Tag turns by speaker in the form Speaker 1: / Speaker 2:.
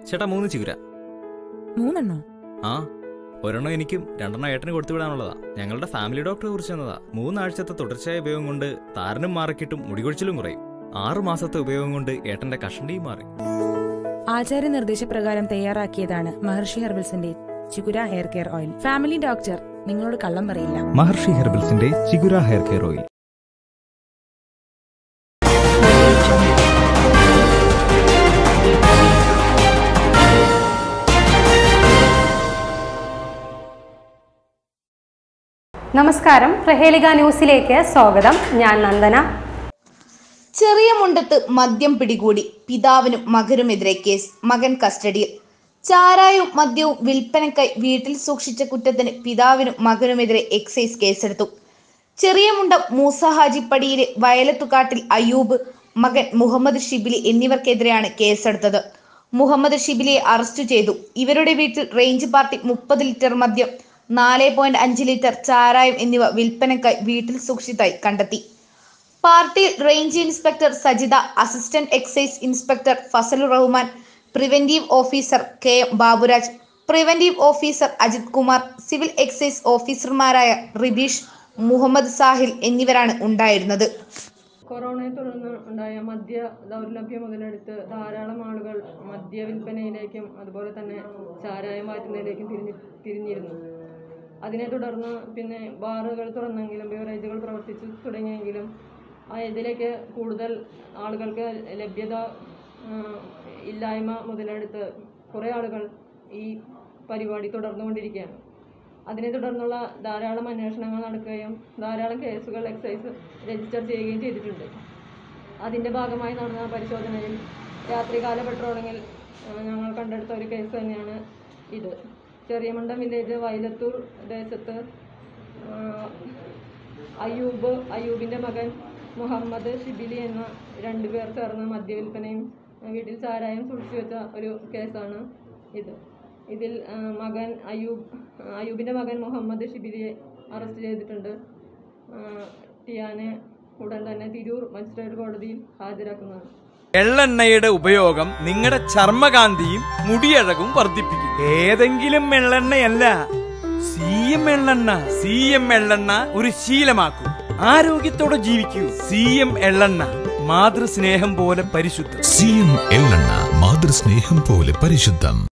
Speaker 1: ചേട്ടാ മൂന്ന് ചിഗുര
Speaker 2: മൂന്നെണ്ണോ
Speaker 1: ആ ഒരെണ്ണം എനിക്കും രണ്ടെണ്ണം ഏട്ടന് കൊടുത്തു വിടാനുള്ളതാ ഞങ്ങളുടെ ഫാമിലി ഡോക്ടറെ കുറിച്ച് തന്നതാ മൂന്നാഴ്ചത്തെ തുടർച്ചയായ ഉപയോഗം കൊണ്ട് താരനും മാറിക്കിട്ടും മുടികൊഴിച്ചിലും കുറയും ആറു മാസത്തെ ഉപയോഗം കൊണ്ട് ഏട്ടന്റെ കഷണ്ടിയും മാറി
Speaker 2: ആചാര്യ നിർദ്ദേശപ്രകാരം തയ്യാറാക്കിയതാണ് മഹർഷി ഹെർബൽസിന്റെ Chigura hair care oil family doctor നിങ്ങളോട് കള്ളം പറയില്ല
Speaker 3: മഹർഷി ഹെർബൽസിന്റെ ചിഗുര ഹെയർ കെയർ ഓയിൽ
Speaker 4: നമസ്കാരം പ്രഹേലിക ന്യൂസിലേക്ക് സ്വാഗതം ഞാൻ നന്ദന
Speaker 5: ചെറിയ മുണ്ടത്ത് മദ്യം പിടികൂടി പിതാവിനും മകനുമെതിരെ കേസ് മകൻ കസ്റ്റഡിയിൽ ചാരായവും മദ്യവും വിൽപ്പനയ്ക്കായി വീട്ടിൽ സൂക്ഷിച്ച കുറ്റത്തിന് പിതാവിനും മകനുമെതിരെ എക്സൈസ് കേസെടുത്തു ചെറിയ മുണ്ടം മൂസ ഹാജിപ്പടിയിലെ വയലത്തുകാട്ടിൽ അയൂബ് മകൻ മുഹമ്മദ് ഷിബിലി എന്നിവർക്കെതിരെയാണ് കേസെടുത്തത് മുഹമ്മദ് ഷിബിലിയെ അറസ്റ്റ് ചെയ്തു ഇവരുടെ വീട്ടിൽ റേഞ്ച് പാർട്ടി മുപ്പത് ലിറ്റർ മദ്യം നാല് പോയിന്റ് അഞ്ച് ലിറ്റർ ചാരായം എന്നിവ വിൽപ്പനയ്ക്കായി വീട്ടിൽ സൂക്ഷിച്ചതായി കണ്ടെത്തി പാർട്ടിയിൽ range inspector Sajitha assistant excise inspector Fasalur Rahman preventive officer K M Baburaj preventive officer Ajith Kumar civil excise ഓഫീസർമാരായ റിബീഷ് മുഹമ്മദ് സാഹിൽ എന്നിവരാണ് ഉണ്ടായിരുന്നത്
Speaker 6: കൊറോണയെ തുടർന്ന് ഉണ്ടായ മദ്യ ദൗർലഭ്യം മുതലെടുത്ത് ധാരാളം ആളുകൾ മദ്യ വിൽപ്പനയിലേക്കും അതുപോലെ തന്നെ ചാരായം മാറ്റുന്നതിലേക്കും തിരിഞ്ഞ് തിരിഞ്ഞിരുന്നു അതിനെ തുടർന്ന് പിന്നെ ബാറുകൾ തുറന്നെങ്കിലും ബിവറേജുകൾ പ്രവർത്തിച്ചു തുടങ്ങിയെങ്കിലും ആ ഇതിലേക്ക് കൂടുതൽ ആളുകൾക്ക് ലഭ്യത ആ, ഇല്ലായ്മ മുതലെടുത്ത് കുറേ ആളുകൾ ഈ പരിപാടി തുടർന്നുകൊണ്ടിരിക്കുകയാണ് അതിനെ തുടർന്നുള്ള ധാരാളം അന്വേഷണങ്ങൾ നടക്കുകയും ധാരാളം കേസുകൾ എക്സൈസ് രജിസ്റ്റർ ചെയ്യുകയും ചെയ്തിട്ടുണ്ട് അതിൻ്റെ ഭാഗമായി നടന്ന പരിശോധനയിൽ രാത്രികാല പെട്രോളിങ്ങിൽ ആ, ഞങ്ങൾ കണ്ടെടുത്ത ഒരു കേസ് തന്നെയാണ് ഇത് ചെറിയമണ്ടം വില്ലേജ് വൈലത്തൂർ ദേശത്ത് ആ, അയ്യൂബ് അയ്യൂബിൻ്റെ മകൻ മുഹമ്മദ് ഷിബിലി എന്ന രണ്ടുപേർ ചേർന്ന് മദ്യവിൽപ്പനയും ആ, വീട്ടിൽ ചാരായം സൂക്ഷിച്ചു വെച്ച ഒരു കേസാണ് ഇത് ഇതിൽ ആ, മകൻ അയ്യൂബ് അയ്യൂബിൻ്റെ മകൻ മുഹമ്മദ് ഷിബിലിയെ അറസ്റ്റ് ചെയ്തിട്ടുണ്ട് ആ, ടിയാനെ ഉടൻ തന്നെ തിരൂർ മജിസ്ട്രേറ്റ് കോടതിയിൽ ഹാജരാക്കുന്നതാണ്
Speaker 7: എള്ളെണ്ണയുടെ ഉപയോഗം നിങ്ങളുടെ ചർമ്മകാന്തിയും മുടിയഴകും വർദ്ധിപ്പിക്കും ഏതെങ്കിലും എള്ളെണ്ണയല്ല സി എം എള്ളെണ്ണ സി എം എള്ളെണ്ണ ഒരു ശീലമാക്കൂ ആരോഗ്യത്തോടെ ജീവിക്കൂ സി എം എള്ളെണ്ണ മാതൃസ്നേഹം പോലെ പരിശുദ്ധം
Speaker 8: സി എം എള്ളെണ്ണ മാതൃസ്നേഹം പോലെ പരിശുദ്ധം